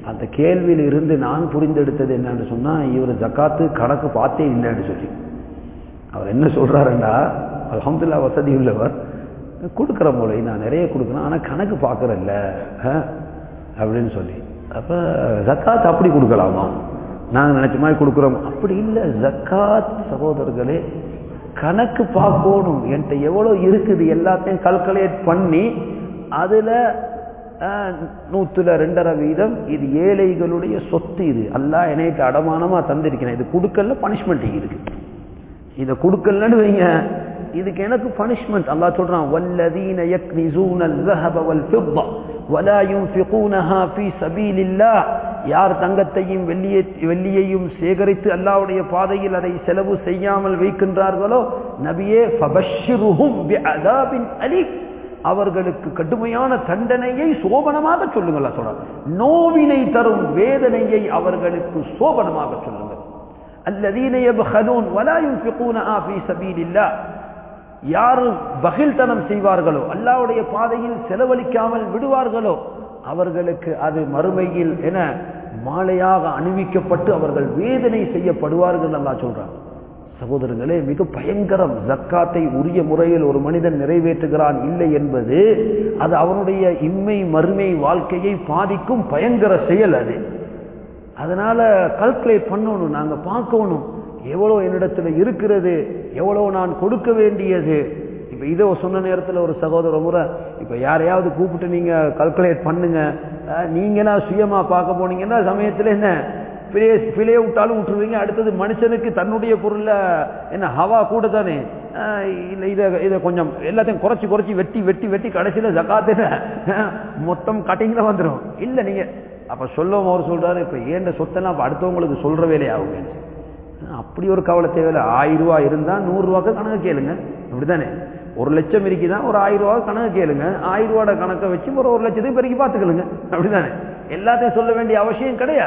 அந்த கேள்வியில் இருந்து நான் புரிந்தெடுத்தது என்னன்னு சொன்னா இவர் ஜக்காத்து கணக்கு பார்த்தே இல்லைன்னு சொல்லி அவர் என்ன சொல்றாருண்டா அல்ஹம்துல்லா வசதி உள்ளவர் கொடுக்குற போல நான் நிறைய கொடுக்குறேன் ஆனால் கணக்கு பார்க்குறல்ல அப்படின்னு சொல்லி அப்போ ஜக்காத் அப்படி கொடுக்கலாமா நாங்கள் நினைச்ச மாதிரி கொடுக்குறோம் அப்படி இல்லை ஜக்காத் சகோதரர்களே கணக்கு பார்க்கணும் என்கிட்ட எவ்வளோ இருக்குது எல்லாத்தையும் கல்குலேட் பண்ணி அதில் நூற்றுல ரெண்டரை வீதம் இது ஏழைகளுடைய சொத்து இது அல்லாஹ் என்னைட்டு அடமானமாக தந்திருக்கிறேன் இது கொடுக்கல பனிஷ்மெண்ட் இருக்கு இதை கொடுக்கலன்னு வைங்க இதுக்கு எனக்கு பனிஷ்மெண்ட் அல்லாஹ் சொல்றான் வல்லதீன யக்னிசூன الذهب والفضة ولا ينفقونها في سبيل الله யார் தங்கத்தையும் வெள்ளியை வெள்ளியையும் சேகரித்து அல்லாஹ்வுடைய பாதையில் அதை செலவு செய்யாமல் வைக்கின்றார்களோ நபியே ஃபபஷ்ஷிருஹும் பிஅதாபின் அலீம் அவர்களுக்கு கடுமையான தண்டனையை சோபனமாக சொல்லுங்கள் சொல்றார் நோவினை தரும் வேதனையை அவர்களுக்கு சோபனமாக சொல்லுங்கள் الذين يبخلون ولا ينفقونها في سبيل الله யார் பகில்தனம் செய்வார்களோ அல்லாவுடைய பாதையில் செலவழிக்காமல் விடுவார்களோ அவர்களுக்கு அது மறுமையில் என மாலையாக அணிவிக்கப்பட்டு அவர்கள் வேதனை செய்யப்படுவார்கள் அல்லா சொல்றாங்க சகோதரர்களே மிக பயங்கரம் ஜக்காத்தை உரிய முறையில் ஒரு மனிதன் நிறைவேற்றுகிறான் இல்லை என்பது அது அவனுடைய இம்மை மறுமை வாழ்க்கையை பாதிக்கும் பயங்கர செயல் அது அதனால கல்குலேட் பண்ணணும் நாங்க பார்க்கணும் எவ்வளோ என்னிடத்துல இருக்கிறது எவ்வளோ நான் கொடுக்க வேண்டியது இப்போ இதோ சொன்ன நேரத்தில் ஒரு சகோதர முறை இப்போ யாரையாவது கூப்பிட்டு நீங்க கல்குலேட் பண்ணுங்க நீங்களா சுயமா பார்க்க போனீங்கன்னா சமயத்தில் என்ன பிழைய பிழைய விட்டாலும் விட்டுருவீங்க அடுத்தது மனுஷனுக்கு தன்னுடைய பொருளில் என்ன ஹவா கூட தானே இல்லை இதை இதை கொஞ்சம் எல்லாத்தையும் குறைச்சி குறைச்சி வெட்டி வெட்டி வெட்டி கடைசியில் ஜக்காத்துல மொத்தம் கட்டிங்கில் வந்துடும் இல்லை நீங்கள் அப்போ சொல்லவும் அவர் சொல்றாரு இப்போ ஏண்ட சொத்தெல்லாம் அப்போ அடுத்தவங்களுக்கு சொல்ற வேலையாகும் அப்படி ஒரு கவலை தேவையில்லை ஆயிரம் ரூபா இருந்தால் நூறுரூவாக்கு கணக்கு கேளுங்க அப்படிதானே ஒரு லட்சம் இருக்குதான் ஒரு ஆயிரம் ரூபா கணக்கு கேளுங்க ஆயிரம் ரூபாட கணக்கை வச்சு ஒரு ஒரு லட்சத்துக்கு பெருக்கி பார்த்துக்கலுங்க அப்படிதானே எல்லாத்தையும் சொல்ல வேண்டிய அவசியம் கிடையாது